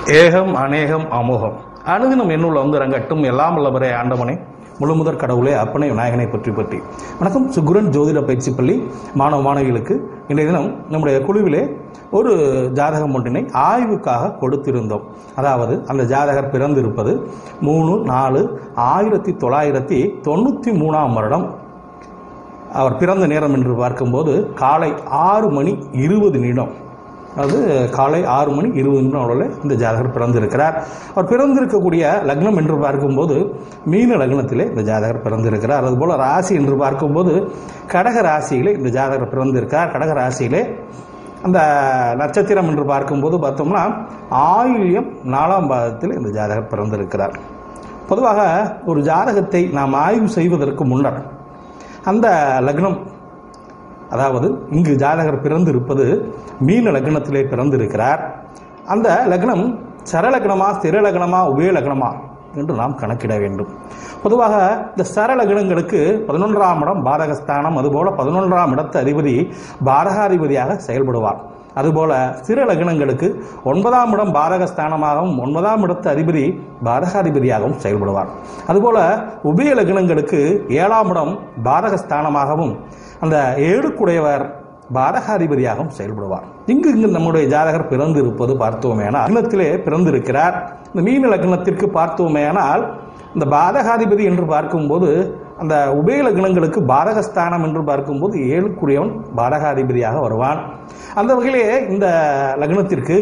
ஏகம் அநேகம் அமோகம் அணுதினம் என்னுள்ள வந்து ரங்கட்டும் எல்லாம் வல்லவரே ஆண்டவனே முழுமுதற் கடவுளே அப்பனை விநாயகனை பற்றி பற்றி வணக்கம் சுகுரன் ஜோதிட பயிற்சி பள்ளி மாணவ மாணவிகளுக்கு இன்றைய தினம் நம்முடைய குழுவிலே ஒரு ஜாதகம் ஒன்றினை ஆய்வுக்காக கொடுத்திருந்தோம் அதாவது அந்த ஜாதகர் பிறந்திருப்பது மூணு நாலு ஆயிரத்தி தொள்ளாயிரத்தி தொண்ணூற்றி மூணாம் வருடம் அவர் பிறந்த நேரம் என்று பார்க்கும்போது காலை ஆறு மணி இருபது நிமிடம் அதாவது காலை ஆறு மணி இருபது நிமிடம் அளவில் இந்த ஜாதகர் பிறந்திருக்கிறார் அவர் பிறந்திருக்கக்கூடிய லக்னம் என்று பார்க்கும்போது மீன லக்னத்திலே இந்த ஜாதகர் பிறந்திருக்கிறார் அதுபோல் ராசி என்று பார்க்கும்போது கடக ராசியிலே இந்த ஜாதகர் பிறந்திருக்கிறார் கடக ராசியிலே அந்த நட்சத்திரம் என்று பார்க்கும்போது பார்த்தோம்னா ஆயில்யம் நாலாம் பாதத்தில் இந்த ஜாதகர் பிறந்திருக்கிறார் பொதுவாக ஒரு ஜாதகத்தை நாம் ஆய்வு செய்வதற்கு முன்னர் அந்த லக்னம் அதாவது இங்கு ஜாதகர் பிறந்திருப்பது மீன லக்னத்திலே பிறந்திருக்கிறார் அந்த லக்னம் சரலக்னமா ஸ்திரலக்னமா உபயலக்னமா என்று நாம் கணக்கிட வேண்டும் பொதுவாக இந்த சரலக்னங்களுக்கு பதினொன்றாம் இடம் பாரகஸ்தானம் அதுபோல பதினொன்றாம் இடத்து அதிபதி பாரகாதிபதியாக செயல்படுவார் அதுபோல சிற லக்னங்களுக்கு ஒன்பதாம் இடம் பாரகஸ்தானமாகவும் ஒன்பதாம் இடத்து அதிபதி பாரகாதிபதியாகவும் செயல்படுவார் அதுபோல உபய லக்னங்களுக்கு ஏழாம் இடம் பாரகஸ்தானமாகவும் அந்த ஏழுக்குடையவர் பாரகாதிபதியாகவும் செயல்படுவார் இங்கு இங்கு நம்முடைய ஜாதகர் பிறந்து இருப்பது பார்த்தோமேனால் லக்னத்திலே பிறந்திருக்கிறார் இந்த மீன லக்னத்திற்கு பார்த்தோமேனால் இந்த பாதகாதிபதி என்று பார்க்கும்போது அந்த உபய லக்னங்களுக்கு பாதகஸ்தானம் என்று பார்க்கும்போது ஏழுக்குரியவன் பாதகாதிபதியாக வருவான் அந்த வகையிலே இந்த லக்னத்திற்கு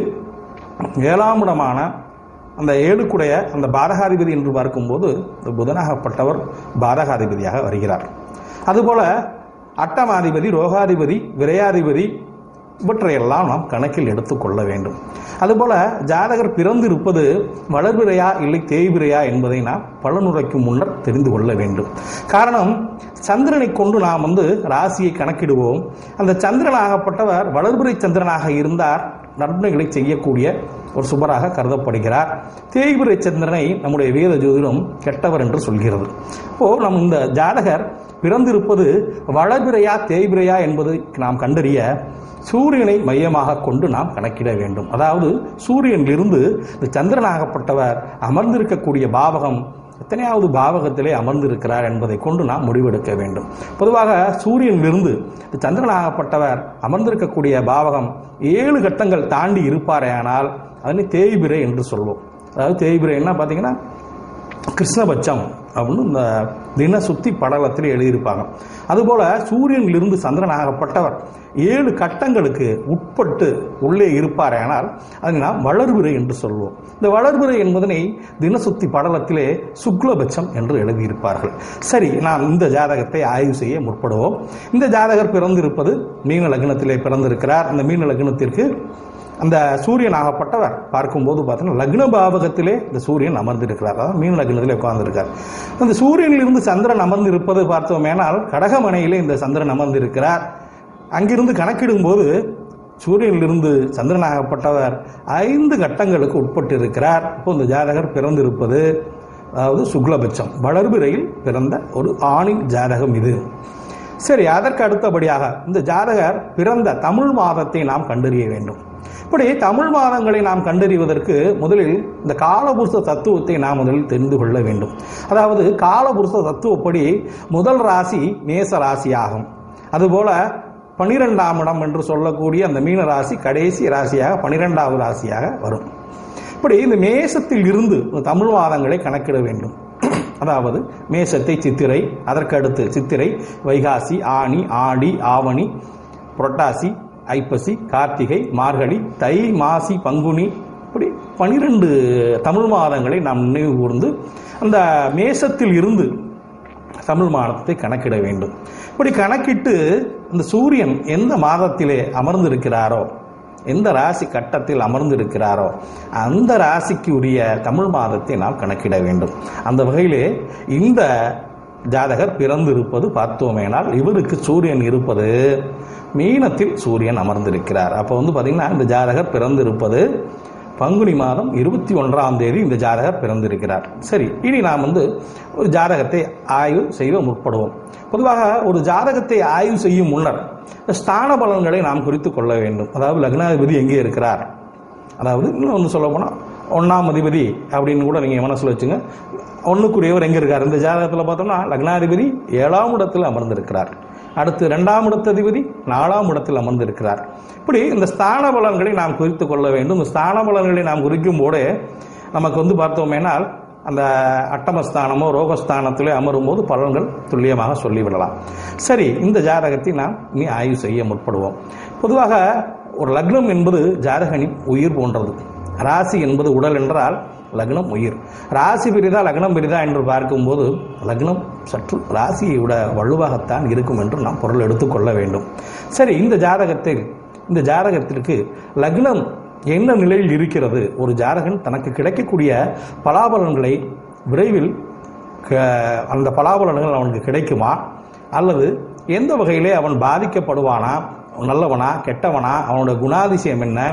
ஏழாம் இடமான அந்த ஏழுக்குடைய அந்த பாதகாதிபதி என்று பார்க்கும்போது இந்த புதனாகப்பட்டவர் பாதகாதிபதியாக வருகிறார் அதுபோல அட்டமாதிபதி ரோகாதிபதி விரையாதிபதி இவற்றையெல்லாம் நாம் கணக்கில் எடுத்துக்கொள்ள வேண்டும் அதுபோல ஜாதகர் பிறந்திருப்பது வளர்பிறையா இல்லை தேய்பிறையா என்பதை நாம் பலனுரைக்கு முன்னர் தெரிந்து கொள்ள வேண்டும் காரணம் சந்திரனை கொண்டு நாம் வந்து ராசியை கணக்கிடுவோம் அந்த சந்திரனாகப்பட்டவர் வளர்பிறை சந்திரனாக இருந்தார் நன்மைகளை செய்யக்கூடிய ஒரு சுபராக கருதப்படுகிறார் தேய்பிறை சந்திரனை நம்முடைய வேத ஜோதிடம் கெட்டவர் என்று சொல்கிறது இப்போ நம் இந்த ஜாதகர் பிறந்திருப்பது வளபிறையா தேய்பிறையா என்பது நாம் கண்டறிய சூரியனை மையமாக கொண்டு நாம் கணக்கிட வேண்டும் அதாவது சூரியனிலிருந்து இந்த சந்திரனாகப்பட்டவர் அமர்ந்திருக்கக்கூடிய பாவகம் எத்தனையாவது பாவகத்திலே அமர்ந்திருக்கிறார் என்பதை கொண்டு நாம் முடிவெடுக்க வேண்டும் பொதுவாக சூரியனிலிருந்து இந்த சந்திரனாகப்பட்டவர் அமர்ந்திருக்கக்கூடிய பாவகம் ஏழு கட்டங்கள் தாண்டி இருப்பாரேயானால் அதனை தேய்பிரை என்று சொல்வோம் அதாவது தேய்பிரை என்ன பார்த்தீங்கன்னா கிருஷ்ணபட்சம் அப்படின்னு இந்த தின சுத்தி படலத்தில் எழுதியிருப்பாங்க அதுபோல சூரியனிலிருந்து சந்திரனாகப்பட்டவர் ஏழு கட்டங்களுக்கு உட்பட்டு உள்ளே இருப்பாரேனால் அதை நாம் வளர்பிறை என்று சொல்வோம் இந்த வளர்பிறை என்பதனை தினசுத்தி படலத்திலே சுக்லபட்சம் என்று எழுதியிருப்பார்கள் சரி நாம் இந்த ஜாதகத்தை ஆய்வு செய்ய முற்படுவோம் இந்த ஜாதகர் பிறந்திருப்பது மீன லக்னத்திலே பிறந்திருக்கிறார் அந்த மீன லக்னத்திற்கு அந்த சூரியன் ஆகப்பட்டவர் பார்க்கும்போது பார்த்தீங்கன்னா லக்ன பாவகத்திலே இந்த சூரியன் அமர்ந்திருக்கிறார் அதாவது மீன் லக்னத்திலே உட்கார்ந்திருக்கார் இந்த சூரியனிலிருந்து சந்திரன் அமர்ந்து இருப்பது பார்த்தோமேனால் கடகமனையிலே இந்த சந்திரன் அமர்ந்திருக்கிறார் அங்கிருந்து கணக்கிடும்போது சூரியனிலிருந்து சந்திரனாகப்பட்டவர் ஐந்து கட்டங்களுக்கு உட்பட்டு இருக்கிறார் இப்போ இந்த ஜாதகர் பிறந்திருப்பது அதாவது சுக்லபட்சம் வளர்பிறையில் பிறந்த ஒரு ஆணின் ஜாதகம் இது சரி அதற்கு அடுத்தபடியாக இந்த ஜாதகர் பிறந்த தமிழ் மாதத்தை நாம் கண்டறிய வேண்டும் இப்படி தமிழ் மாதங்களை நாம் கண்டறிவதற்கு முதலில் இந்த காலபுருஷ தத்துவத்தை நாம் முதலில் தெரிந்து கொள்ள வேண்டும் அதாவது காலபுருஷ தத்துவப்படி முதல் ராசி மேச ராசி ஆகும் அதுபோல பனிரெண்டாம் இடம் என்று சொல்லக்கூடிய அந்த மீன ராசி கடைசி ராசியாக பனிரெண்டாவது ராசியாக வரும் இப்படி இந்த மேசத்தில் இருந்து தமிழ் மாதங்களை கணக்கிட வேண்டும் அதாவது மேசத்தை சித்திரை அதற்கு அடுத்து சித்திரை வைகாசி ஆணி ஆடி ஆவணி புரட்டாசி ஐப்பசி கார்த்திகை மார்கழி தை மாசி பங்குனி இப்படி பனிரெண்டு தமிழ் மாதங்களை நாம் நினைவு கூர்ந்து அந்த மேசத்தில் இருந்து தமிழ் மாதத்தை கணக்கிட வேண்டும் இப்படி கணக்கிட்டு இந்த சூரியன் எந்த மாதத்திலே அமர்ந்திருக்கிறாரோ எந்த ராசி கட்டத்தில் அமர்ந்திருக்கிறாரோ அந்த ராசிக்கு உரிய தமிழ் மாதத்தை நாம் கணக்கிட வேண்டும் அந்த வகையிலே இந்த ஜாதகர் பிறந்திருப்பது பார்த்தோமேனால் இவருக்கு சூரியன் இருப்பது மீனத்தில் சூரியன் அமர்ந்திருக்கிறார் அப்போ வந்து பார்த்தீங்கன்னா இந்த ஜாதகர் பிறந்திருப்பது பங்குனி மாதம் இருபத்தி ஒன்றாம் தேதி இந்த ஜாதகர் பிறந்திருக்கிறார் சரி இனி நாம் வந்து ஒரு ஜாதகத்தை ஆய்வு செய்ய முற்படுவோம் பொதுவாக ஒரு ஜாதகத்தை ஆய்வு செய்யும் முன்னர் ஸ்தான பலன்களை நாம் குறித்து கொள்ள வேண்டும் அதாவது லக்னாதிபதி எங்கே இருக்கிறார் அதாவது இன்னும் ஒன்று சொல்ல போனால் ஒன்றாம் அதிபதி அப்படின்னு கூட நீங்கள் மனசில் வச்சுங்க ஒன்றுக்குரியவர் எங்கே இருக்கார் இந்த ஜாதகத்தில் பார்த்தோம்னா லக்னாதிபதி ஏழாம் இடத்தில் அமர்ந்திருக்கிறார் அடுத்து ரெண்டாம் இடத்ததிபதி நாலாம் இடத்தில் அமர்ந்திருக்கிறார் இப்படி இந்த ஸ்தான பலன்களை நாம் குறித்து கொள்ள வேண்டும் இந்த ஸ்தான பலன்களை நாம் குறிக்கும் போதே நமக்கு வந்து பார்த்தோமேனால் அந்த அட்டமஸ்தானமோ ரோகஸ்தானத்திலே அமரும் போது பலன்கள் துல்லியமாக சொல்லிவிடலாம் சரி இந்த ஜாதகத்தை நாம் இனி ஆய்வு செய்ய முற்படுவோம் பொதுவாக ஒரு லக்னம் என்பது ஜாதகனின் உயிர் போன்றது ராசி என்பது உடல் என்றால் லக்னம் உயிர் ராசி பெரிதா லக்னம் பெரிதா என்று பார்க்கும்போது லக்னம் சற்று ராசியை விட வலுவாகத்தான் இருக்கும் என்று நாம் பொருள் எடுத்துக்கொள்ள வேண்டும் சரி இந்த ஜாதகத்தில் இந்த ஜாதகத்திற்கு லக்னம் என்ன நிலையில் இருக்கிறது ஒரு ஜாதகன் தனக்கு கிடைக்கக்கூடிய பலாபலன்களை விரைவில் க- அந்த பலாபலன்கள் அவனுக்கு கிடைக்குமா அல்லது எந்த வகையிலே அவன் பாதிக்கப்படுவானா நல்லவனா கெட்டவனா அவனுடைய குணாதிசயம் என்ன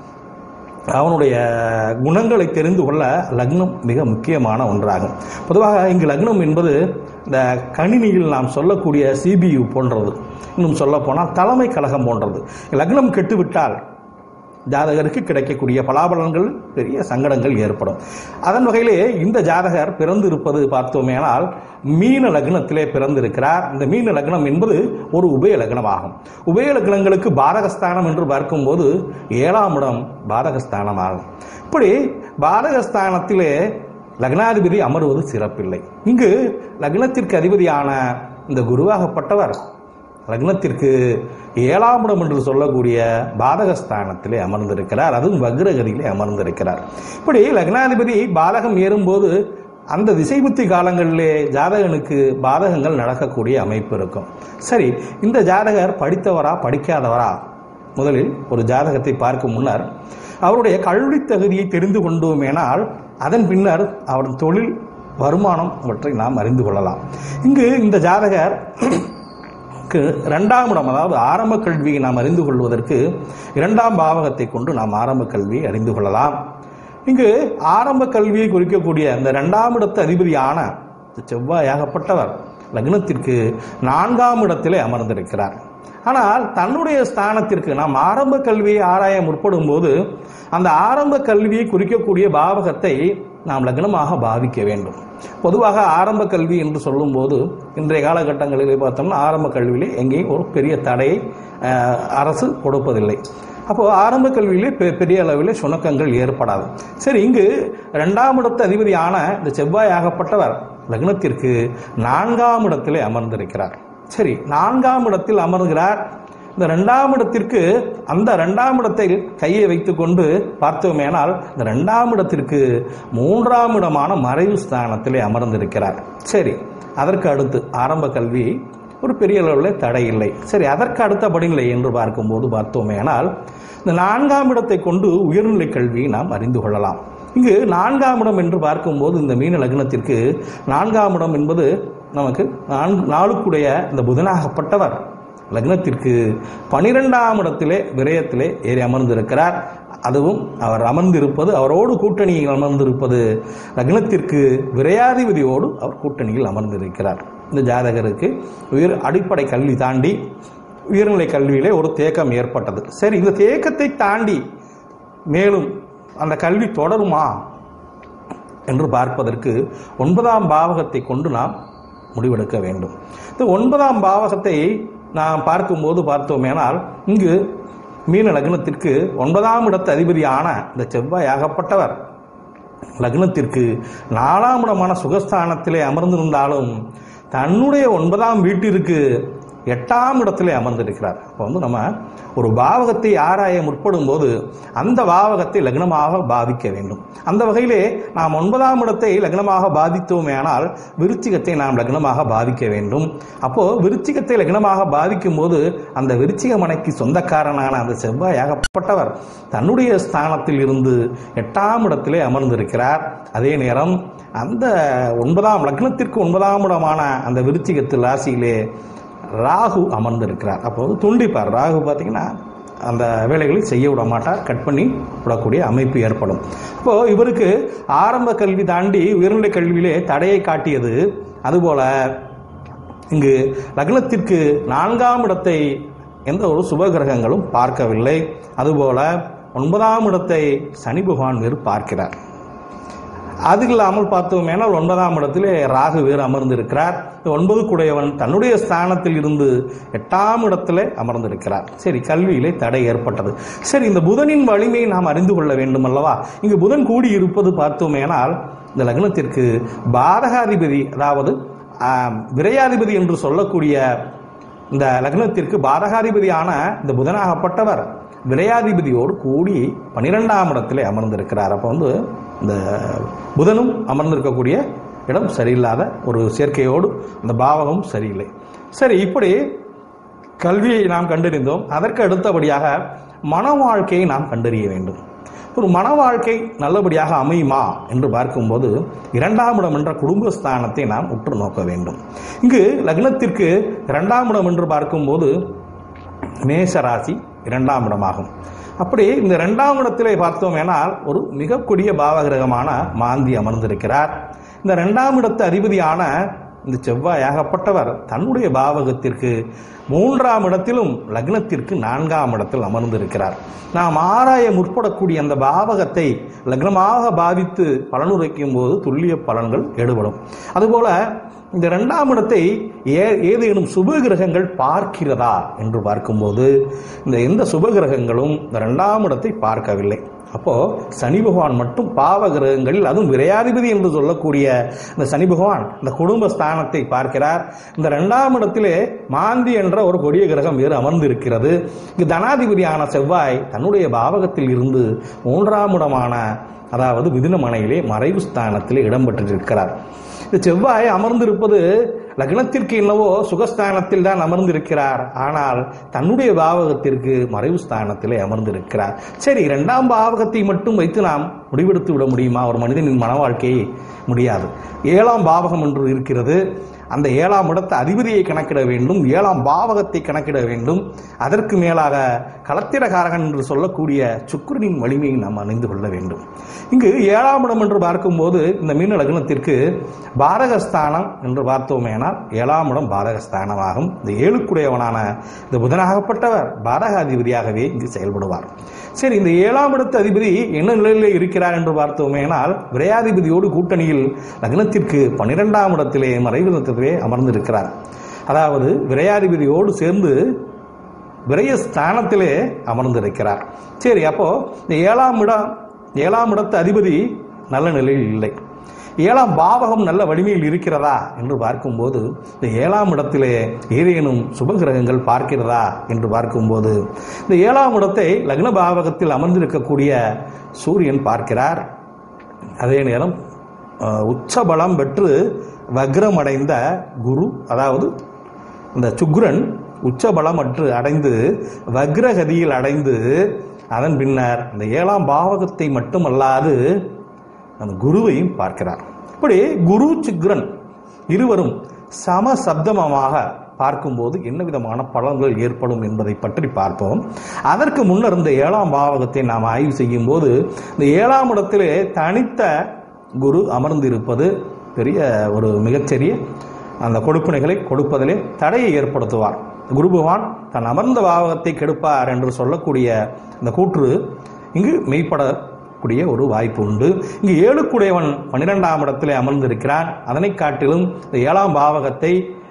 அவனுடைய குணங்களை தெரிந்து கொள்ள லக்னம் மிக முக்கியமான ஒன்றாகும் பொதுவாக இங்கு லக்னம் என்பது இந்த கணினியில் நாம் சொல்லக்கூடிய சிபியு போன்றது இன்னும் சொல்ல போனால் தலைமை கழகம் போன்றது லக்னம் கெட்டுவிட்டால் ஜாதகருக்கு கிடைக்கக்கூடிய பலாபலன்கள் பெரிய சங்கடங்கள் ஏற்படும் அதன் வகையிலே இந்த ஜாதகர் பிறந்திருப்பது பார்த்தோமேனால் மீன லக்னத்திலே பிறந்திருக்கிறார் இந்த மீன லக்னம் என்பது ஒரு உபய லக்னமாகும் உபய லக்னங்களுக்கு பாரகஸ்தானம் என்று பார்க்கும்போது ஏழாம் இடம் பாரகஸ்தானமாகும் இப்படி பாரகஸ்தானத்திலே லக்னாதிபதி அமருவது சிறப்பில்லை இங்கு லக்னத்திற்கு அதிபதியான இந்த குருவாகப்பட்டவர் லக்னத்திற்கு ஏழாம் இடம் என்று சொல்லக்கூடிய பாதகஸ்தானத்திலே அமர்ந்திருக்கிறார் அதுவும் வக்ரகதியிலே அமர்ந்திருக்கிறார் இப்படி லக்னாதிபதி பாதகம் ஏறும்போது அந்த திசை புத்தி காலங்களிலே ஜாதகனுக்கு பாதகங்கள் நடக்கக்கூடிய அமைப்பு இருக்கும் சரி இந்த ஜாதகர் படித்தவரா படிக்காதவரா முதலில் ஒரு ஜாதகத்தை பார்க்கும் முன்னர் அவருடைய கல்வி தகுதியை தெரிந்து கொண்டோமேனால் அதன் பின்னர் அவர் தொழில் வருமானம் அவற்றை நாம் அறிந்து கொள்ளலாம் இங்கு இந்த ஜாதகர் க்கு இரண்டாம் இடம் அதாவது ஆரம்ப கல்வியை நாம் அறிந்து கொள்வதற்கு இரண்டாம் பாவகத்தை கொண்டு நாம் ஆரம்ப கல்வியை அறிந்து கொள்ளலாம் இங்கு ஆரம்ப கல்வியை குறிக்கக்கூடிய இந்த இரண்டாம் இடத்து அதிபதியான செவ்வாயாகப்பட்டவர் லக்னத்திற்கு நான்காம் இடத்திலே அமர்ந்திருக்கிறார் ஆனால் தன்னுடைய ஸ்தானத்திற்கு நாம் ஆரம்ப கல்வியை ஆராய முற்படும் போது அந்த ஆரம்ப கல்வியை குறிக்கக்கூடிய பாவகத்தை நாம் லக்னமாக பாவிக்க வேண்டும் பொதுவாக ஆரம்ப கல்வி என்று சொல்லும்போது இன்றைய காலகட்டங்களிலே பார்த்தோம்னா ஆரம்ப கல்வியிலே எங்கேயும் ஒரு பெரிய தடையை அஹ், அரசு கொடுப்பதில்லை அப்போ ஆரம்ப கல்வியிலே பெ- பெரிய அளவிலே சுணக்கங்கள் ஏற்படாது சரி இங்கு இரண்டாம் இடத்து அதிபதியான இந்த செவ்வாய் ஆகப்பட்டவர் லக்னத்திற்கு நான்காம் இடத்திலே அமர்ந்திருக்கிறார் சரி நான்காம் இடத்தில் அமர்கிறார் இந்த இரண்டாம் இடத்திற்கு அந்த இரண்டாம் இடத்தை கையை வைத்துக்கொண்டு பார்த்தோமேனால் இந்த இரண்டாம் இடத்திற்கு மூன்றாம் இடமான மறைவு ஸ்தானத்திலே அமர்ந்திருக்கிறார் சரி அதற்கு அடுத்து ஆரம்ப கல்வி ஒரு பெரிய அளவில் தடை இல்லை சரி அதற்கு அடுத்தபடிநிலை என்று பார்க்கும்போது பார்த்தோமேனால் இந்த நான்காம் இடத்தை கொண்டு உயர்நிலை கல்வியை நாம் அறிந்து கொள்ளலாம் இங்கு நான்காம் இடம் என்று பார்க்கும்போது இந்த மீன லக்னத்திற்கு நான்காம் இடம் என்பது நமக்கு நான்கு நாளுக்குடைய இந்த புதனாகப்பட்டவர் லக்னத்திற்கு பனிரெண்டாம் இடத்திலே விரயத்திலே ஏறி அமர்ந்திருக்கிறார் அதுவும் அவர் அமர்ந்திருப்பது அவரோடு கூட்டணியில் அமர்ந்திருப்பது லக்னத்திற்கு விரையாதிபதியோடு அவர் கூட்டணியில் அமர்ந்திருக்கிறார் இந்த ஜாதகருக்கு உயர் அடிப்படை கல்வி தாண்டி உயர்நிலை கல்வியிலே ஒரு தேக்கம் ஏற்பட்டது சரி இந்த தேக்கத்தை தாண்டி மேலும் அந்த கல்வி தொடருமா என்று பார்ப்பதற்கு ஒன்பதாம் பாவகத்தை கொண்டு நாம் முடிவெடுக்க வேண்டும் இந்த ஒன்பதாம் பாவகத்தை நாம் பார்க்கும்போது பார்த்தோமேனால் இங்கு மீன லக்னத்திற்கு ஒன்பதாம் இடத்து அதிபதியான இந்த செவ்வாய் ஆகப்பட்டவர் லக்னத்திற்கு நாலாம் இடமான சுகஸ்தானத்திலே அமர்ந்திருந்தாலும் தன்னுடைய ஒன்பதாம் வீட்டிற்கு எட்டாம் இடத்திலே அமர்ந்திருக்கிறார் அப்போ வந்து நம்ம ஒரு பாவகத்தை ஆராய முற்படும் போது அந்த பாவகத்தை லக்னமாக பாதிக்க வேண்டும் அந்த வகையிலே நாம் ஒன்பதாம் இடத்தை லக்னமாக பாதித்தோமே ஆனால் விருச்சிகத்தை நாம் லக்னமாக பாதிக்க வேண்டும் அப்போ விருச்சிகத்தை லக்னமாக பாதிக்கும் போது அந்த விருச்சிக மனைக்கு சொந்தக்காரனான அந்த செவ்வாயாகப்பட்டவர் தன்னுடைய ஸ்தானத்தில் இருந்து எட்டாம் இடத்திலே அமர்ந்திருக்கிறார் அதே நேரம் அந்த ஒன்பதாம் லக்னத்திற்கு ஒன்பதாம் இடமான அந்த விருச்சிகத்து ராசியிலே ராகு அமர்ந்திருக்கிறார் அப்போது துண்டிப்பார் ராகு பார்த்தீங்கன்னா அந்த வேலைகளை செய்ய விட மாட்டார் கட் பண்ணி விடக்கூடிய அமைப்பு ஏற்படும் அப்போ இவருக்கு ஆரம்ப கல்வி தாண்டி உயர்நிலை கல்வியிலே தடையை காட்டியது அதுபோல இங்கு லக்னத்திற்கு நான்காம் இடத்தை எந்த ஒரு சுப கிரகங்களும் பார்க்கவில்லை அதுபோல ஒன்பதாம் இடத்தை சனி பகவான் வேறு பார்க்கிறார் அது இல்லாமல் பார்த்தோமேனால் ஒன்பதாம் இடத்திலே ராகு வேறு அமர்ந்திருக்கிறார் இந்த ஒன்பது குடையவன் தன்னுடைய ஸ்தானத்தில் இருந்து எட்டாம் இடத்திலே அமர்ந்திருக்கிறார் சரி கல்வியிலே தடை ஏற்பட்டது சரி இந்த புதனின் வலிமையை நாம் அறிந்து கொள்ள வேண்டும் அல்லவா இங்கு புதன் கூடி இருப்பது பார்த்தோமேனால் இந்த லக்னத்திற்கு பாதகாதிபதி அதாவது ஆம், விரையாதிபதி என்று சொல்லக்கூடிய இந்த லக்னத்திற்கு பாதகாதிபதியான இந்த புதனாகப்பட்டவர் விரையாதிபதியோடு கூடி பனிரெண்டாம் இடத்திலே அமர்ந்திருக்கிறார் அப்போ வந்து இந்த புதனும் அமர்ந்திருக்கக்கூடிய இடம் சரியில்லாத ஒரு சேர்க்கையோடு அந்த பாவகம் சரியில்லை சரி இப்படி கல்வியை நாம் கண்டறிந்தோம் அதற்கு அடுத்தபடியாக மன வாழ்க்கையை நாம் கண்டறிய வேண்டும் ஒரு மன வாழ்க்கை நல்லபடியாக அமையுமா என்று பார்க்கும்போது இரண்டாம் இடம் என்ற குடும்பஸ்தானத்தை நாம் உற்று நோக்க வேண்டும் இங்கு லக்னத்திற்கு இரண்டாம் இடம் என்று பார்க்கும்போது மேஷ ராசி இரண்டாம் இடமாகும் அப்படி இந்த இரண்டாம் இடத்திலே பார்த்தோமேனால் ஒரு மிக கொடிய பாவகிரகமான மாந்தி அமர்ந்திருக்கிறார் இந்த இரண்டாம் இடத்து அதிபதியான இந்த செவ்வாயாகப்பட்டவர் தன்னுடைய பாவகத்திற்கு மூன்றாம் இடத்திலும் லக்னத்திற்கு நான்காம் இடத்தில் அமர்ந்திருக்கிறார் நாம் ஆராய முற்படக்கூடிய அந்த பாவகத்தை லக்னமாக பாவித்து பலனுரைக்கும் போது துல்லிய பலன்கள் எடுபடும் அதுபோல இந்த இரண்டாம் இடத்தை ஏ ஏதேனும் சுபகிரகங்கள் பார்க்கிறதா என்று பார்க்கும்போது இந்த எந்த சுபகிரகங்களும் இந்த இரண்டாம் இடத்தை பார்க்கவில்லை அப்போ சனி பகவான் மட்டும் பாவ கிரகங்களில் அதுவும் விரையாதிபதி என்று சொல்லக்கூடிய இந்த சனி பகவான் இந்த குடும்ப ஸ்தானத்தை பார்க்கிறார் இந்த இரண்டாம் இடத்திலே மாந்தி என்ற ஒரு கொடிய கிரகம் வேறு அமர்ந்திருக்கிறது இங்கு தனாதிபதியான செவ்வாய் தன்னுடைய பாவகத்தில் இருந்து மூன்றாம் இடமான அதாவது மிதுனமனையிலே மறைவு ஸ்தானத்திலே இடம்பெற்றிருக்கிறார் இந்த செவ்வாய் அமர்ந்திருப்பது லக்னத்திற்கு என்னவோ சுகஸ்தானத்தில் தான் அமர்ந்திருக்கிறார் ஆனால் தன்னுடைய பாவகத்திற்கு மறைவு ஸ்தானத்திலே அமர்ந்திருக்கிறார் சரி இரண்டாம் பாவகத்தை மட்டும் வைத்து நாம் முடிவெடுத்து விட முடியுமா ஒரு மனிதனின் மன வாழ்க்கையை முடியாது ஏழாம் பாவகம் என்று இருக்கிறது அந்த ஏழாம் இடத்து அதிபதியை கணக்கிட வேண்டும் ஏழாம் பாவகத்தை கணக்கிட வேண்டும் அதற்கு மேலாக களத்திரகாரகன் என்று சொல்லக்கூடிய சுக்கிரனின் வலிமையை நாம் அறிந்து கொள்ள வேண்டும் இங்கு ஏழாம் இடம் என்று பார்க்கும்போது இந்த மீன லக்னத்திற்கு பாரகஸ்தானம் என்று பார்த்தோமேனால் ஏழாம் இடம் பாரகஸ்தானமாகும் இந்த ஏழுக்குடையவனான இந்த புதனாகப்பட்டவர் பாரகாதிபதியாகவே இங்கு செயல்படுவார் சரி இந்த ஏழாம் இடத்து அதிபதி என்ன நிலையிலே இருக்கிறார் என்று பார்த்தோமேனால் விரையாதிபதியோடு கூட்டணியில் லக்னத்திற்கு பன்னிரெண்டாம் இடத்திலே மறைவிடத்திலே அமர்ந்திருக்கிறார் அதாவது விரையாதிபதியோடு சேர்ந்து விரய ஸ்தானத்திலே அமர்ந்திருக்கிறார் சரி அப்போ இந்த ஏழாம் இடம் ஏழாம் இடத்து அதிபதி நல்ல நிலையில் இல்லை ஏழாம் பாவகம் நல்ல வலிமையில் இருக்கிறதா என்று பார்க்கும்போது இந்த ஏழாம் இடத்திலே ஏதேனும் சுபகிரகங்கள் பார்க்கிறதா என்று பார்க்கும்போது இந்த ஏழாம் இடத்தை லக்ன பாவகத்தில் அமர்ந்திருக்கக்கூடிய சூரியன் பார்க்கிறார் அதே நேரம் அஹ், உச்சபலம் பெற்று வக்ரமடைந்த குரு அதாவது இந்த சுக்ரன் உச்சபலமற்று அடைந்து வக்ரகதியில் அடைந்து அதன் பின்னர் இந்த ஏழாம் பாவகத்தை மட்டுமல்லாது அந்த குருவையும் பார்க்கிறார் இப்படி குரு சுக்ரன் இருவரும் சம சப்தமமாக பார்க்கும்போது என்ன விதமான பலன்கள் ஏற்படும் என்பதை பற்றி பார்ப்போம் அதற்கு முன்னர் இந்த ஏழாம் பாவகத்தை நாம் ஆய்வு செய்யும் போது இந்த ஏழாம் இடத்திலே தனித்த குரு அமர்ந்திருப்பது பெரிய ஒரு மிகச்சிறிய அந்த கொடுப்பினைகளை கொடுப்பதிலே தடையை ஏற்படுத்துவார் குரு பகவான் தன் அமர்ந்த பாவகத்தை கெடுப்பார் என்று சொல்லக்கூடிய அந்த கூற்று இங்கு மெய்ப்படக்கூடிய ஒரு வாய்ப்பு உண்டு இங்கு ஏழுக்குடையவன் பன்னிரெண்டாம் இடத்திலே அமர்ந்திருக்கிறான் அதனை காட்டிலும் இந்த ஏழாம் பாவகத்தை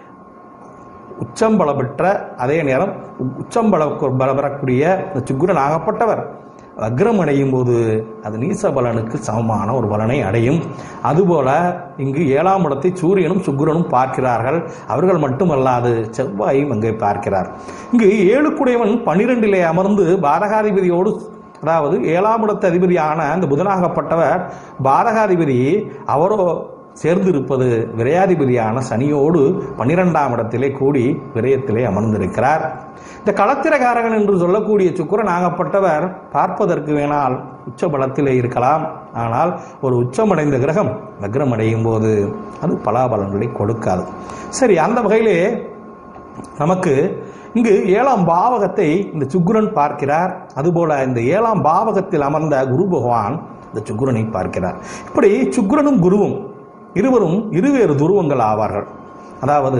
உச்சம்பல பெற்ற அதே நேரம் உச்சம்பல பல பெறக்கூடிய இந்த சுக்குரன் ஆகப்பட்டவர் வக்ரம் அடையும் போது அது நீச பலனுக்கு சமமான ஒரு பலனை அடையும் அதுபோல இங்கு ஏழாம் இடத்தை சூரியனும் சுக்கிரனும் பார்க்கிறார்கள் அவர்கள் மட்டுமல்லாது செவ்வாயும் அங்கே பார்க்கிறார் இங்கு ஏழுக்குடையவன் பனிரெண்டிலே அமர்ந்து பாரகாதிபதியோடு அதாவது ஏழாம் இடத்து அதிபதியான அந்த புதனாகப்பட்டவர் பாரகாதிபதி அவரோ சேர்ந்திருப்பது விரையாதிபதியான சனியோடு பன்னிரெண்டாம் இடத்திலே கூடி விரயத்திலே அமர்ந்திருக்கிறார் இந்த களத்திரகாரகன் என்று சொல்லக்கூடிய சுக்கிரன் ஆகப்பட்டவர் பார்ப்பதற்கு வேணால் உச்ச பலத்திலே இருக்கலாம் ஆனால் ஒரு உச்சமடைந்த கிரகம் வக்ரம் அடையும் போது அது பலாபலன்களை கொடுக்காது சரி அந்த வகையிலே நமக்கு இங்கு ஏழாம் பாவகத்தை இந்த சுக்கிரன் பார்க்கிறார் அதுபோல இந்த ஏழாம் பாவகத்தில் அமர்ந்த குரு பகவான் இந்த சுக்கிரனை பார்க்கிறார் இப்படி சுக்கிரனும் குருவும் இருவரும் இருவேறு துருவங்கள் ஆவார்கள் அதாவது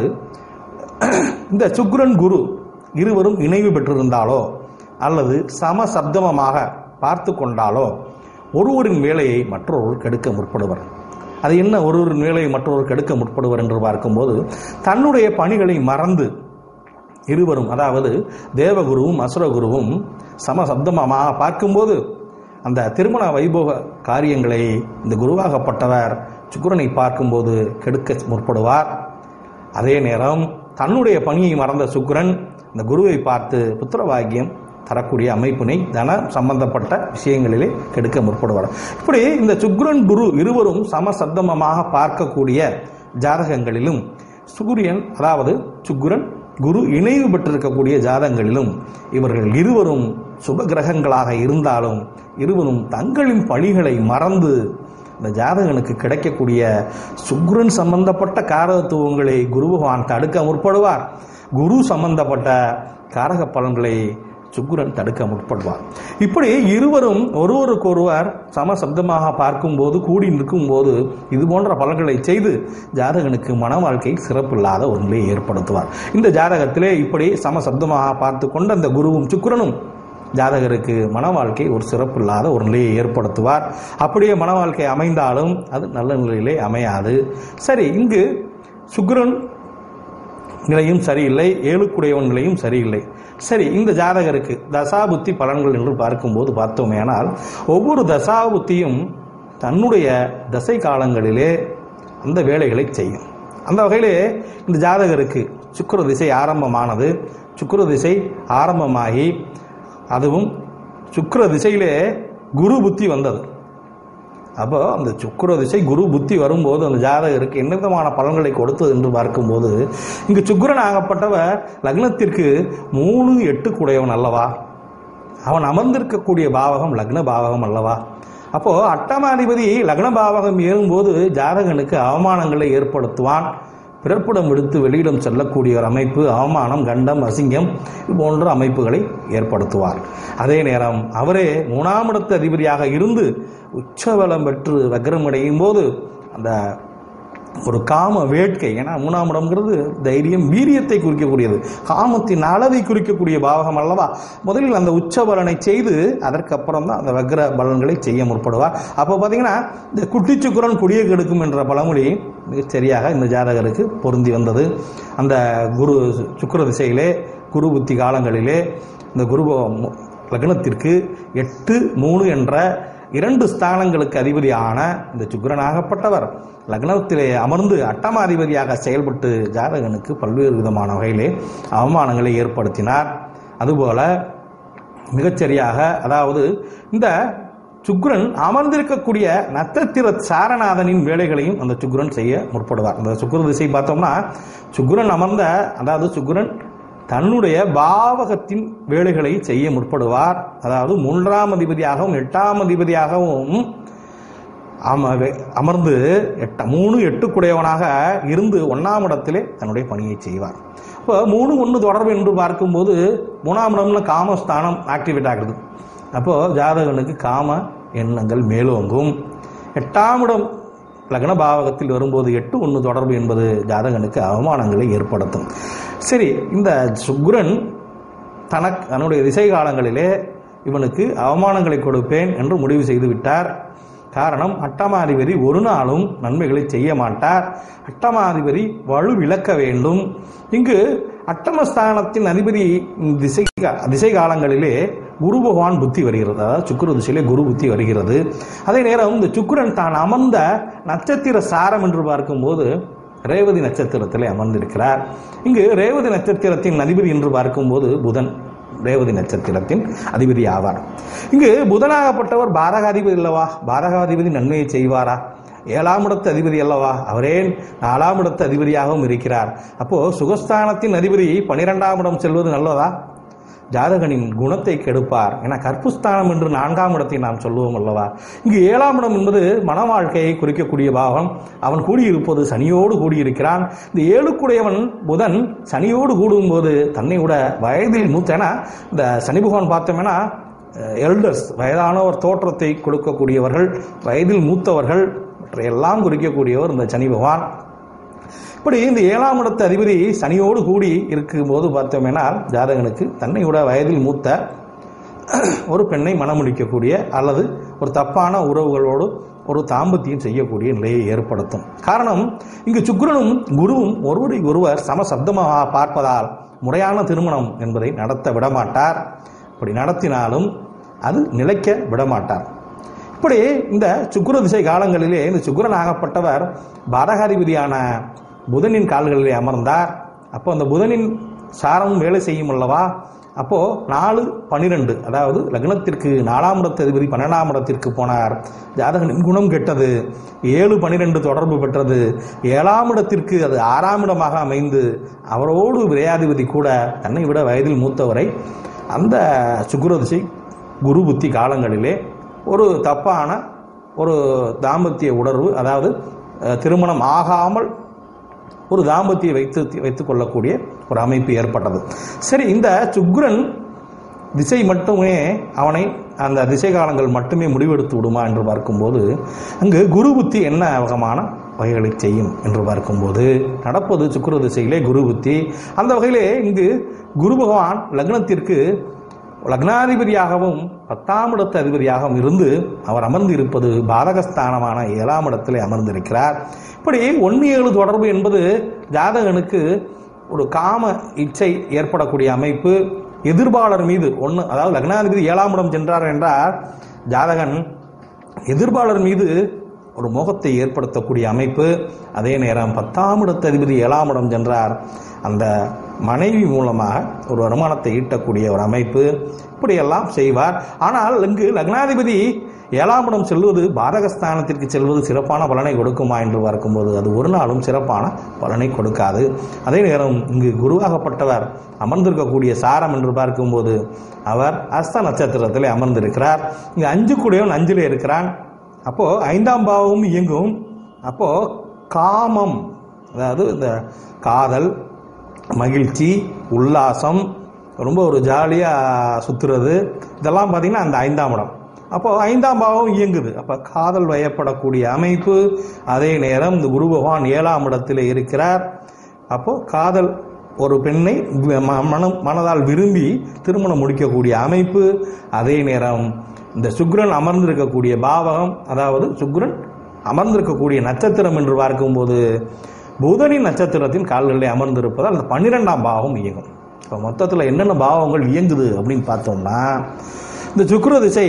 இந்த சுக்கிரன் குரு இருவரும் இணைவு பெற்றிருந்தாலோ அல்லது சம சப்தமமாக பார்த்து கொண்டாலோ ஒருவரின் வேலையை மற்றொருவர் கெடுக்க முற்படுவர் அது என்ன ஒருவரின் வேலையை மற்றொருவர் கெடுக்க முற்படுவர் என்று பார்க்கும்போது தன்னுடைய பணிகளை மறந்து இருவரும் அதாவது தேவகுருவும் அசுரகுருவும் சமசப்தமாக பார்க்கும்போது அந்த திருமண வைபவ காரியங்களை இந்த குருவாகப்பட்டவர் சுக்கிரனை பார்க்கும்போது கெடுக்க முற்படுவார் அதே நேரம் தன்னுடைய பணியை மறந்த சுக்கிரன் இந்த குருவை பார்த்து புத்திரவாக்கியம் தரக்கூடிய அமைப்பினை தன சம்பந்தப்பட்ட விஷயங்களிலே கெடுக்க முற்படுவார் இப்படி இந்த சுக்கிரன் குரு இருவரும் சமசப்தமமாக பார்க்கக்கூடிய ஜாதகங்களிலும் சூரியன் அதாவது சுக்கிரன் குரு இணைவு பெற்றிருக்கக்கூடிய ஜாதகங்களிலும் இவர்கள் இருவரும் சுப கிரகங்களாக இருந்தாலும் இருவரும் தங்களின் பணிகளை மறந்து இந்த ஜாதகனுக்கு கிடைக்கக்கூடிய சுக்ரன் சம்பந்தப்பட்ட காரகத்துவங்களை குரு பகவான் தடுக்க முற்படுவார் குரு சம்பந்தப்பட்ட காரக பலன்களை சுக்கிரன் தடுக்க முற்படுவார் இப்படி இருவரும் ஒருவருக்கொருவர் சமசப்தமாக பார்க்கும்போது கூடி நிற்கும்போது இது போன்ற பலன்களை செய்து ஜாதகனுக்கு மன வாழ்க்கை சிறப்பில்லாத ஒரு நிலையை ஏற்படுத்துவார் இந்த ஜாதகத்திலே இப்படி சமசப்தமாக பார்த்து கொண்ட அந்த குருவும் சுக்கிரனும் ஜாதகருக்கு மன வாழ்க்கை ஒரு சிறப்பில்லாத ஒரு நிலையை ஏற்படுத்துவார் அப்படியே மன வாழ்க்கை அமைந்தாலும் அது நல்ல நிலையிலே அமையாது சரி இங்கு சுக்கிரன் நிலையும் சரியில்லை ஏழுக்குடையவன் நிலையும் சரியில்லை சரி இந்த ஜாதகருக்கு தசாபுத்தி பலன்கள் என்று பார்க்கும்போது பார்த்தோமேனால் ஒவ்வொரு தசாபுத்தியும் தன்னுடைய தசை காலங்களிலே அந்த வேலைகளை செய்யும் அந்த வகையிலே இந்த ஜாதகருக்கு சுக்கிர திசை ஆரம்பமானது சுக்கிர திசை ஆரம்பமாகி அதுவும் சுக்கிர திசையிலே குரு புத்தி வந்தது அப்போ அந்த சுக்கிர திசை குரு புத்தி வரும்போது அந்த ஜாதகருக்கு என்ன விதமான பலன்களை கொடுத்தது என்று பார்க்கும்போது இங்கு சுக்கிரன் ஆகப்பட்டவர் லக்னத்திற்கு மூணு எட்டு கூடையவன் அல்லவா அவன் அமர்ந்திருக்கக்கூடிய பாவகம் லக்ன பாவகம் அல்லவா அப்போ அட்டமாதிபதி லக்ன பாவகம் ஏறும்போது ஜாதகனுக்கு அவமானங்களை ஏற்படுத்துவான் பிறப்பிடம் விடுத்து வெளியிடம் செல்லக்கூடிய ஒரு அமைப்பு அவமானம் கண்டம் அசிங்கம் இது போன்ற அமைப்புகளை ஏற்படுத்துவார் அதே நேரம் அவரே மூணாம் இடத்து அதிபதியாக இருந்து உச்சபலம் பெற்று வக்ரமடையும் போது அந்த ஒரு காம வேட்கை ஏன்னா மூணாம் இடம்ங்கிறது தைரியம் வீரியத்தை குறிக்கக்கூடியது காமத்தின் அளவை குறிக்கக்கூடிய பாவகம் அல்லவா முதலில் அந்த உச்சபலனை செய்து அதற்கப்புறம் தான் அந்த வக்ர பலன்களை செய்ய முற்படுவார் அப்போ பார்த்தீங்கன்னா இந்த குட்டிச்சுக்குரன் குடியை கெடுக்கும் என்ற பழமொழி மிகச் சரியாக இந்த ஜாதகருக்கு பொருந்தி வந்தது அந்த குரு சுக்கிர திசையிலே குரு புத்தி காலங்களிலே இந்த குரு லக்னத்திற்கு எட்டு மூணு என்ற இரண்டு ஸ்தானங்களுக்கு அதிபதியான இந்த சுக்கிரனாகப்பட்டவர் லக்னத்திலே அமர்ந்து அட்டமாதிபதியாக செயல்பட்டு ஜாதகனுக்கு பல்வேறு விதமான வகையிலே அவமானங்களை ஏற்படுத்தினார் அதுபோல மிகச்சரியாக அதாவது இந்த சுக்ரன் அமர்ந்திருக்கக்கூடிய நட்சத்திர சாரநாதனின் வேலைகளையும் அந்த சுக்ரன் செய்ய முற்படுவார் அந்த சுக்ர திசை பார்த்தோம்னா சுக்ரன் அமர்ந்த அதாவது சுக்ரன் தன்னுடைய பாவகத்தின் வேலைகளை செய்ய முற்படுவார் அதாவது மூன்றாம் அதிபதியாகவும் எட்டாம் அதிபதியாகவும் அம- அமர்ந்து எட்ட மூணு எட்டுக்குடையவனாக இருந்து ஒன்றாம் இடத்திலே தன்னுடைய பணியை செய்வார் இப்போ மூணு ஒன்று தொடர்பு என்று பார்க்கும்போது மூணாம் இடம்ல காமஸ்தானம் ஆக்டிவேட் ஆகுது அப்போ ஜாதகனுக்கு காம எண்ணங்கள் மேலோங்கும் எட்டாம் இடம் லக்ன பாவகத்தில் வரும்போது எட்டு ஒன்று தொடர்பு என்பது ஜாதகனுக்கு அவமானங்களை ஏற்படுத்தும் சரி இந்த சுக்ரன் தனக்கு தன்னுடைய திசை காலங்களிலே இவனுக்கு அவமானங்களை கொடுப்பேன் என்று முடிவு செய்து விட்டார் காரணம் அட்டமாதிபதி ஒரு நாளும் நன்மைகளை செய்ய மாட்டார் அட்டமாதிபதி வலு விளக்க வேண்டும் இங்கு அட்டமஸ்தானத்தின் அதிபதி திசை திசை காலங்களிலே குரு பகவான் புத்தி வருகிறது அதாவது சுக்கிர திசையிலே குரு புத்தி வருகிறது அதே நேரம் இந்த சுக்கிரன் தான் அமர்ந்த நட்சத்திர சாரம் என்று பார்க்கும்போது ரேவதி நட்சத்திரத்திலே அமர்ந்திருக்கிறார் இங்கு ரேவதி நட்சத்திரத்தின் அதிபதி என்று பார்க்கும்போது புதன் ரேவதி நட்சத்திரத்தின் அதிபதி ஆவார் இங்கு புதனாகப்பட்டவர் பாதகாதிபதி அல்லவா பாதகாதிபதி நன்மையை செய்வாரா ஏழாம் இடத்து அதிபதி அல்லவா அவரே நாலாம் இடத்து அதிபதியாகவும் இருக்கிறார் அப்போ சுகஸ்தானத்தின் அதிபதி பனிரெண்டாம் இடம் செல்வது நல்லதா ஜாதகனின் குணத்தை கெடுப்பார் என கற்புஸ்தானம் என்று நான்காம் இடத்தை நாம் சொல்லுவோம் அல்லவா இங்கு ஏழாம் இடம் என்பது மன வாழ்க்கையை குறிக்கக்கூடிய பாவம் அவன் கூடியிருப்பது சனியோடு கூடியிருக்கிறான் இந்த ஏழுக்குடையவன் புதன் சனியோடு கூடும்போது தன்னை விட வயதில் மூத்த ஏன்னா இந்த சனி பகவான் பார்த்தோம்னா எல்டர்ஸ் வயதானவர் தோற்றத்தை கொடுக்கக்கூடியவர்கள் வயதில் மூத்தவர்கள் எல்லாம் குறிக்கக்கூடியவர் இந்த சனி பகவான் இப்படி இந்த ஏழாம் இடத்து அதிபதி சனியோடு கூடி இருக்கும்போது பார்த்தோமேனா ஜாதகனுக்கு தன்னை விட வயதில் மூத்த ஒரு பெண்ணை மணமுடிக்கக்கூடிய அல்லது ஒரு தப்பான உறவுகளோடு ஒரு தாம்பத்தியம் செய்யக்கூடிய நிலையை ஏற்படுத்தும் காரணம் இங்கு சுக்கிரனும் குருவும் ஒருவரை ஒருவர் சமசப்தமாக பார்ப்பதால் முறையான திருமணம் என்பதை நடத்த விடமாட்டார் இப்படி நடத்தினாலும் அது நிலைக்க விடமாட்டார் இப்படி இந்த சுக்கிர திசை காலங்களிலே இந்த சுக்கிரன் ஆகப்பட்டவர் பாரகாதிபதியான புதனின் கால்களிலே அமர்ந்தார் அப்போ அந்த புதனின் சாரமும் வேலை செய்யும் அல்லவா அப்போ நாலு பனிரெண்டு அதாவது லக்னத்திற்கு நாலாம் இடத்து அதிபதி பன்னெண்டாம் இடத்திற்கு போனார் ஜாதகனின் குணம் கெட்டது ஏழு பனிரெண்டு தொடர்பு பெற்றது ஏழாம் இடத்திற்கு அது ஆறாம் இடமாக அமைந்து அவரோடு விரையாதிபதி கூட தன்னை விட வயதில் மூத்தவரை அந்த சுக்கிர திசை குரு புத்தி காலங்களிலே ஒரு தப்பான ஒரு தாம்பத்திய உணர்வு அதாவது அஹ், திருமணம் ஆகாமல் ஒரு தாம்பத்தியை வைத்து வைத்துக் கொள்ளக்கூடிய ஒரு அமைப்பு ஏற்பட்டது சரி இந்த சுக்ரன் திசை மட்டுமே அவனை அந்த திசை காலங்கள் மட்டுமே முடிவெடுத்து விடுமா என்று பார்க்கும்போது அங்கு குரு புத்தி என்ன வகமான வகைகளை செய்யும் என்று பார்க்கும்போது நடப்பது சுக்கிர திசையிலே குரு புத்தி அந்த வகையிலே இங்கு குரு பகவான் லக்னத்திற்கு லக்னாதிபதியாகவும் பத்தாம் இடத்து அதிபதியாகவும் இருந்து அவர் அமர்ந்து இருப்பது பாதகஸ்தானமான ஏழாம் இடத்திலே அமர்ந்திருக்கிறார் இப்படி ஒன்று ஏழு தொடர்பு என்பது ஜாதகனுக்கு ஒரு காம இச்சை ஏற்படக்கூடிய அமைப்பு எதிர்பாளர் மீது ஒன்று அதாவது லக்னாதிபதி ஏழாம் இடம் சென்றார் என்றால் ஜாதகன் எதிர்பாளர் மீது ஒரு மோகத்தை ஏற்படுத்தக்கூடிய அமைப்பு அதே நேரம் பத்தாம் இடத்து அதிபதி ஏழாம் இடம் சென்றார் அந்த மனைவி மூலமாக ஒரு வருமானத்தை ஈட்டக்கூடிய ஒரு அமைப்பு இப்படியெல்லாம் செய்வார் ஆனால் இங்கு லக்னாதிபதி ஏழாம் இடம் செல்வது பாதகஸ்தானத்திற்கு செல்வது சிறப்பான பலனை கொடுக்குமா என்று பார்க்கும்போது அது ஒரு நாளும் சிறப்பான பலனை கொடுக்காது அதே நேரம் இங்கு குருவாகப்பட்டவர் அமர்ந்திருக்கக்கூடிய சாரம் என்று பார்க்கும்போது அவர் அஸ்த நட்சத்திரத்திலே அமர்ந்திருக்கிறார் இங்கு அஞ்சு கூடியவன் அஞ்சிலே இருக்கிறான் அப்போ ஐந்தாம் பாவமும் இயங்கும் அப்போ காமம் அதாவது இந்த காதல் மகிழ்ச்சி உல்லாசம் ரொம்ப ஒரு ஜாலியாக சுற்றுறது இதெல்லாம் பார்த்தீங்கன்னா அந்த ஐந்தாம் இடம் அப்போ ஐந்தாம் பாவம் இயங்குது அப்போ காதல் வயப்படக்கூடிய அமைப்பு அதே நேரம் இந்த குரு பகவான் ஏழாம் இடத்தில் இருக்கிறார் அப்போ காதல் ஒரு பெண்ணை ம- மனம் மனதால் விரும்பி திருமணம் முடிக்கக்கூடிய அமைப்பு அதே நேரம் இந்த சுக்கிரன் அமர்ந்திருக்கக்கூடிய பாவகம் அதாவது சுக்கிரன் அமர்ந்திருக்கக்கூடிய நட்சத்திரம் என்று பார்க்கும்போது புதனின் நட்சத்திரத்தின் கால்களில் அமர்ந்திருப்பதால் அந்த பன்னிரெண்டாம் பாவம் இயங்கும் இப்போ மொத்தத்தில் என்னென்ன பாவங்கள் இயங்குது அப்படின்னு பார்த்தோம்னா இந்த சுக்கிர திசை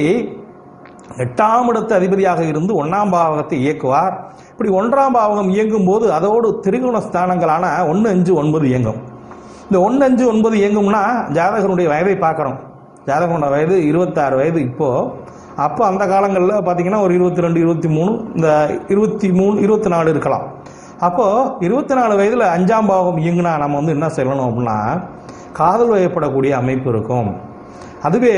எட்டாம் இடத்து அதிபதியாக இருந்து ஒன்றாம் பாவகத்தை இயக்குவார் இப்படி ஒன்றாம் பாவகம் இயங்கும் போது அதோடு திரிகுண ஸ்தானங்களான ஒன்று அஞ்சு ஒன்பது இயங்கும் இந்த ஒன்று அஞ்சு ஒன்பது இயங்கும்னா ஜாதகனுடைய வயதை பார்க்குறோம் ஜாதகனோட வயது இருபத்தாறு வயது இப்போ அப்போ அந்த காலங்களில் பார்த்தீங்கன்னா ஒரு இருபத்தி ரெண்டு இருபத்தி மூணு இந்த இருபத்தி மூணு இருபத்தி நாலு இருக்கலாம் அப்போ இருபத்தி நாலு வயதில் அஞ்சாம் பாவம் இயங்குனா நம்ம வந்து என்ன செய்யணும் அப்படின்னா காதல் வயப்படக்கூடிய அமைப்பு இருக்கும் அதுவே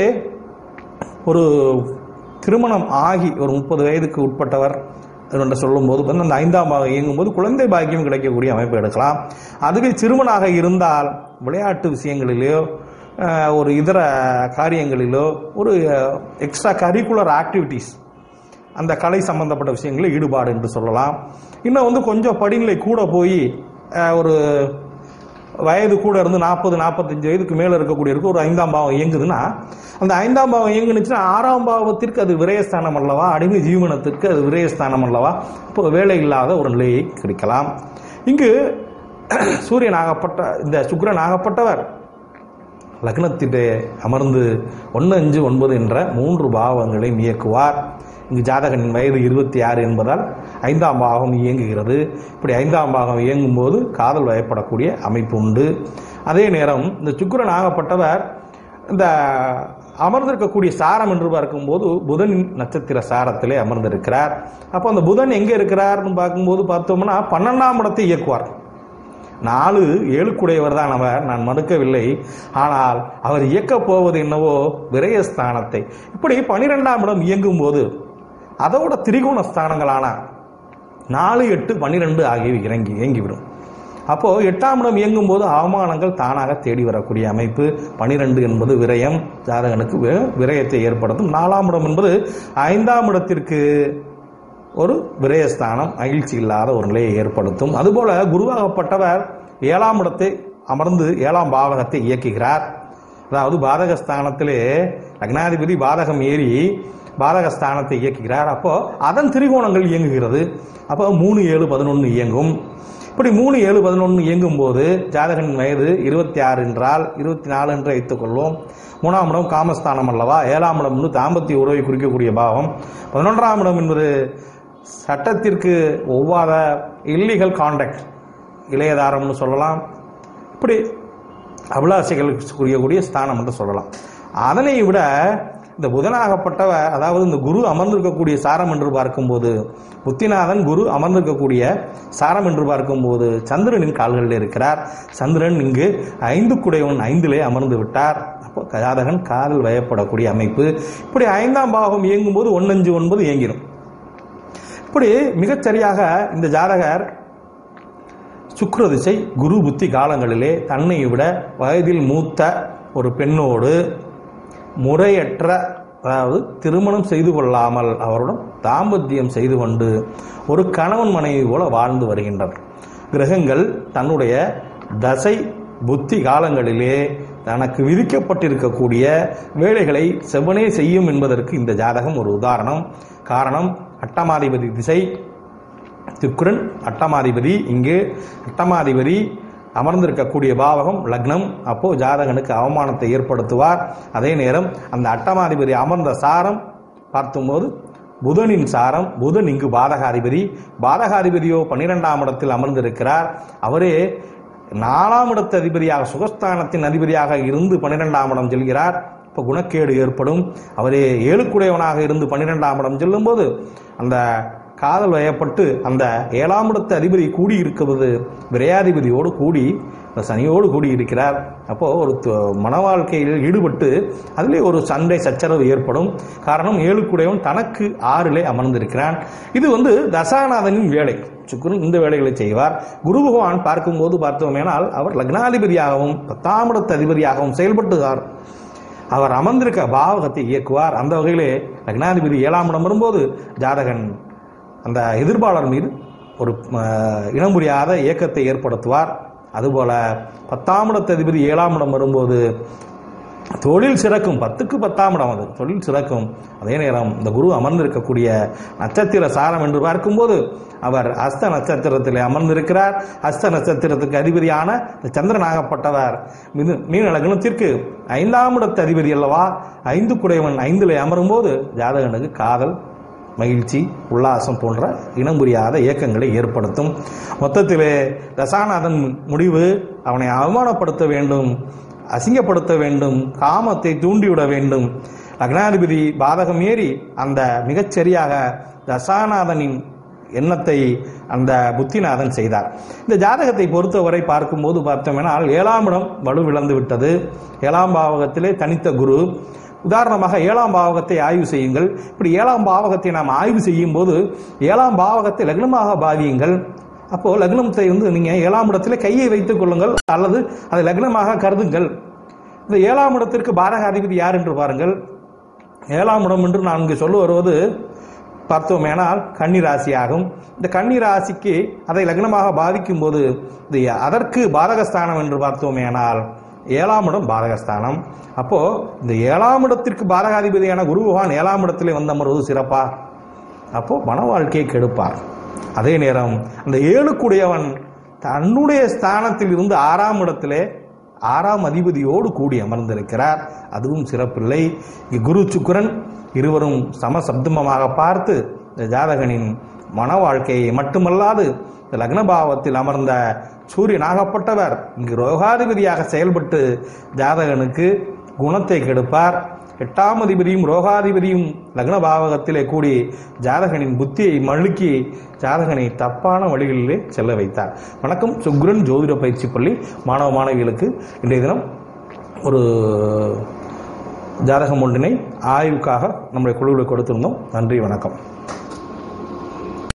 ஒரு திருமணம் ஆகி ஒரு முப்பது வயதுக்கு உட்பட்டவர் என்று சொல்லும்போது வந்து அந்த ஐந்தாம் பாகம் இயங்கும்போது குழந்தை பாக்கியம் கிடைக்கக்கூடிய அமைப்பு எடுக்கலாம் அதுவே சிறுவனாக இருந்தால் விளையாட்டு விஷயங்களிலோ அஹ், ஒரு இதர காரியங்களிலோ ஒரு எக்ஸ்ட்ரா கரிக்குலர் ஆக்டிவிட்டீஸ் அந்த கலை சம்பந்தப்பட்ட விஷயங்களில் ஈடுபாடு என்று சொல்லலாம் இன்னும் வந்து கொஞ்சம் படிநிலை கூட போய் அஹ், ஒரு வயது கூட இருந்து நாற்பது நாற்பத்தஞ்சு வயதுக்கு மேலே இருக்கக்கூடியவருக்கு ஒரு ஐந்தாம் பாவம் இயங்குதுன்னா அந்த ஐந்தாம் பாவம் இயங்குனுச்சுன்னா ஆறாம் பாவத்திற்கு அது விரயஸ்தானம் அல்லவா அடிமை ஜீவனத்திற்கு அது விரயஸ்தானம் அல்லவா இப்போ வேலை இல்லாத ஒரு நிலையை கிடைக்கலாம் இங்கு சூரியன் ஆகப்பட்ட இந்த சுக்கிரன் ஆகப்பட்டவர் லக்னத்திலே அமர்ந்து ஒன்று அஞ்சு ஒன்பது என்ற மூன்று பாவங்களை இயக்குவார் இங்கு ஜாதகனின் வயது இருபத்தி ஆறு என்பதால் ஐந்தாம் பாகம் இயங்குகிறது இப்படி ஐந்தாம் பாகம் இயங்கும் போது காதல் வயப்படக்கூடிய அமைப்பு உண்டு அதே நேரம் இந்த சுக்கிரன் ஆகப்பட்டவர் இந்த அமர்ந்திருக்கக்கூடிய சாரம் என்று பார்க்கும்போது புதனின் நட்சத்திர சாரத்திலே அமர்ந்திருக்கிறார் அப்போ அந்த புதன் எங்கே இருக்கிறார்னு பார்க்கும்போது பார்த்தோம்னா பன்னெண்டாம் இடத்தை இயக்குவார் நாலு ஏழுக்குடையவர் தான் அவர் நான் மறுக்கவில்லை ஆனால் அவர் இயக்கப் போவது என்னவோ விரயஸ்தானத்தை இப்படி பனிரெண்டாம் இடம் இயங்கும் போது அதோட திரிகோண ஸ்தானங்களான நாலு எட்டு பன்னிரெண்டு ஆகியவை இறங்கி இயங்கிவிடும் அப்போ எட்டாம் இடம் இயங்கும் போது அவமானங்கள் தானாக தேடி வரக்கூடிய அமைப்பு பனிரெண்டு என்பது விரயம் ஜாதகனுக்கு வி- விரயத்தை ஏற்படுத்தும் நாலாம் இடம் என்பது ஐந்தாம் இடத்திற்கு ஒரு விரயஸ்தானம் மகிழ்ச்சி இல்லாத ஒரு நிலையை ஏற்படுத்தும் அதுபோல குருவாகப்பட்டவர் ஏழாம் இடத்தை அமர்ந்து ஏழாம் பாவகத்தை இயக்குகிறார் அதாவது பாதகஸ்தானத்திலே லக்னாதிபதி பாதகம் ஏறி பாதகஸ்தானத்தை இயக்குகிறார் அப்போ அதன் திரிகோணங்கள் இயங்குகிறது அப்போ மூணு ஏழு பதினொன்று இயங்கும் இப்படி மூணு ஏழு பதினொன்று இயங்கும் போது ஜாதகன் வயது இருபத்தி ஆறு என்றால் இருபத்தி நாலு என்று வைத்துக்கொள்வோம் மூணாம் இடம் காமஸ்தானம் அல்லவா ஏழாம் இடம் வந்து தாம்பத்திய உறவை குறிக்கக்கூடிய பாவம் பதினொன்றாம் இடம் என்பது சட்டத்திற்கு ஒவ்வாத இல்லீகல் கான்டாக்ட் இளையதாரம்னு சொல்லலாம் இப்படி அபிலாஷைகளுக்கு புரியக்கூடிய ஸ்தானம் என்று சொல்லலாம் அதனை விட இந்த புதனாகப்பட்டவ அதாவது இந்த குரு அமர்ந்திருக்கக்கூடிய சாரம் என்று பார்க்கும்போது புத்திநாதன் குரு அமர்ந்திருக்கக்கூடிய சாரம் என்று பார்க்கும்போது சந்திரனின் கால்களில் இருக்கிறார் சந்திரன் இங்கு ஐந்து குடையவன் ஐந்திலே அமர்ந்து விட்டார் அப்போ ஜாதகன் காதல் வயப்படக்கூடிய அமைப்பு இப்படி ஐந்தாம் பாகம் இயங்கும் போது ஒன்னஞ்சு ஒன்பது இயங்கிடும் இப்படி மிகச்சரியாக இந்த ஜாதகர் சுக்கிர திசை குரு புத்தி காலங்களிலே தன்னை விட வயதில் மூத்த ஒரு பெண்ணோடு முறையற்ற அதாவது திருமணம் செய்து கொள்ளாமல் அவருடன் தாம்பத்தியம் செய்து கொண்டு ஒரு கணவன் மனைவி போல வாழ்ந்து வருகின்றனர் கிரகங்கள் தன்னுடைய தசை புத்தி காலங்களிலே தனக்கு விதிக்கப்பட்டிருக்கக்கூடிய வேலைகளை செவ்வனே செய்யும் என்பதற்கு இந்த ஜாதகம் ஒரு உதாரணம் காரணம் அட்டமாதிபதி திசை சுக்கிரன் அட்டமாதிபதி இங்கு அட்டமாதிபதி அமர்ந்திருக்கக்கூடிய பாவகம் லக்னம் அப்போ ஜாதகனுக்கு அவமானத்தை ஏற்படுத்துவார் அதே நேரம் அந்த அட்டமாதிபதி அமர்ந்த சாரம் பார்க்கும்போது புதனின் சாரம் புதன் இங்கு பாதகாதிபதி பாதகாதிபதியோ பன்னிரெண்டாம் இடத்தில் அமர்ந்திருக்கிறார் அவரே நாலாம் இடத்து அதிபதியாக சுகஸ்தானத்தின் அதிபதியாக இருந்து பன்னிரெண்டாம் இடம் செல்கிறார் இப்போ குணக்கேடு ஏற்படும் அவரே ஏழுக்குடையவனாக இருந்து பன்னிரெண்டாம் இடம் செல்லும்போது அந்த காதல் வயப்பட்டு அந்த ஏழாம் இடத்து அதிபதி கூடி இருக்கிறது விரையாதிபதியோடு கூடி அந்த சனியோடு கூடி இருக்கிறார் அப்போ ஒரு து- மன வாழ்க்கையில் ஈடுபட்டு அதிலே ஒரு சண்டை சச்சரவு ஏற்படும் காரணம் ஏழுக்குடையவன் தனக்கு ஆறிலே அமர்ந்திருக்கிறான் இது வந்து தசாநாதனின் வேலை சுக்கிரன் இந்த வேலைகளை செய்வார் குரு பகவான் பார்க்கும்போது பார்த்தோமேனால் அவர் லக்னாதிபதியாகவும் பத்தாம் இடத்து அதிபதியாகவும் செயல்பட்டுவார் அவர் அமர்ந்திருக்க பாவகத்தை இயக்குவார் அந்த வகையிலே லக்னாதிபதி ஏழாம் இடம் வரும்போது ஜாதகன் அந்த எதிர்ப்பாளர் மீது ஒரு அஹ், இனம் புரியாத இயக்கத்தை ஏற்படுத்துவார் அதுபோல பத்தாம் இடத்து அதிபதி ஏழாம் இடம் வரும்போது தொழில் சிறக்கும் பத்துக்கு பத்தாம் இடம் அது தொழில் சிறக்கும் அதே நேரம் இந்த குரு அமர்ந்திருக்கக்கூடிய நட்சத்திர சாரம் என்று பார்க்கும்போது அவர் அஸ்த நட்சத்திரத்தில் அமர்ந்திருக்கிறார் அஸ்த நட்சத்திரத்துக்கு அதிபதியான இந்த சந்திரனாகப்பட்டவர் மிது- மீன லக்னத்திற்கு ஐந்தாம் இடத்து அதிபதி அல்லவா ஐந்து குடையவன் ஐந்திலே அமரும்போது ஜாதகனுக்கு காதல் மகிழ்ச்சி உல்லாசம் போன்ற இனம் புரியாத இயக்கங்களை ஏற்படுத்தும் மொத்தத்திலே தசாநாதன் முடிவு அவனை அவமானப்படுத்த வேண்டும் அசிங்கப்படுத்த வேண்டும் காமத்தை தூண்டிவிட வேண்டும் லக்னாதிபதி பாதகம் ஏறி அந்த மிகச்சரியாக தசாநாதனின் எண்ணத்தை அந்த புத்திநாதன் செய்தார் இந்த ஜாதகத்தை பொறுத்தவரை பார்க்கும்போது பார்த்தோம்னால் ஏழாம் இடம் வலுவிழந்து விட்டது ஏழாம் பாவகத்திலே தனித்த குரு உதாரணமாக ஏழாம் பாவகத்தை ஆய்வு செய்யுங்கள் இப்படி ஏழாம் பாவகத்தை நாம் ஆய்வு செய்யும் போது ஏழாம் பாவகத்தை லக்னமாக பாவியுங்கள் அப்போ லக்னத்தை வந்து நீங்க ஏழாம் இடத்துல கையை வைத்துக் கொள்ளுங்கள் அல்லது அதை லக்னமாக கருதுங்கள் இந்த ஏழாம் இடத்திற்கு பாரக அதிபதி யார் என்று பாருங்கள் ஏழாம் இடம் என்று நான் இங்கு சொல்ல வருவது பார்த்தோமேனால் கன்னி ராசியாகும் இந்த கன்னி ராசிக்கு அதை லக்னமாக பாதிக்கும் போது இது அதற்கு பாதகஸ்தானம் என்று பார்த்தோமேனால் ஏழாம் இடம் பாதகஸ்தானம் அப்போ இந்த ஏழாம் இடத்திற்கு பாதகாதிபதியான குரு பகவான் ஏழாம் இடத்திலே வந்து அமர்வது சிறப்பா அப்போ மன வாழ்க்கையை கெடுப்பார் அதே நேரம் அந்த ஏழுக்குடையவன் தன்னுடைய ஸ்தானத்தில் இருந்து ஆறாம் இடத்திலே ஆறாம் அதிபதியோடு கூடி அமர்ந்திருக்கிறார் அதுவும் சிறப்பில்லை இங்கு குரு சுக்கிரன் இருவரும் சமசப்தமமாக பார்த்து இந்த ஜாதகனின் மன வாழ்க்கையை மட்டுமல்லாது இந்த லக்னபாவத்தில் அமர்ந்த சூரியனாகப்பட்டவர் இங்கு ரோகாதிபதியாக செயல்பட்டு ஜாதகனுக்கு குணத்தை கெடுப்பார் எட்டாம் அதிபதியும் ரோகாதிபதியும் லக்ன பாவகத்திலே கூடி ஜாதகனின் புத்தியை மழுக்கி ஜாதகனை தப்பான வழிகளிலே செல்ல வைத்தார் வணக்கம் சுக்ரன் ஜோதிட பயிற்சி பள்ளி மாணவ மாணவிகளுக்கு இன்றைய தினம் ஒரு ஜாதகம் ஒன்றினை ஆய்வுக்காக நம்முடைய குழுவில் கொடுத்திருந்தோம் நன்றி வணக்கம்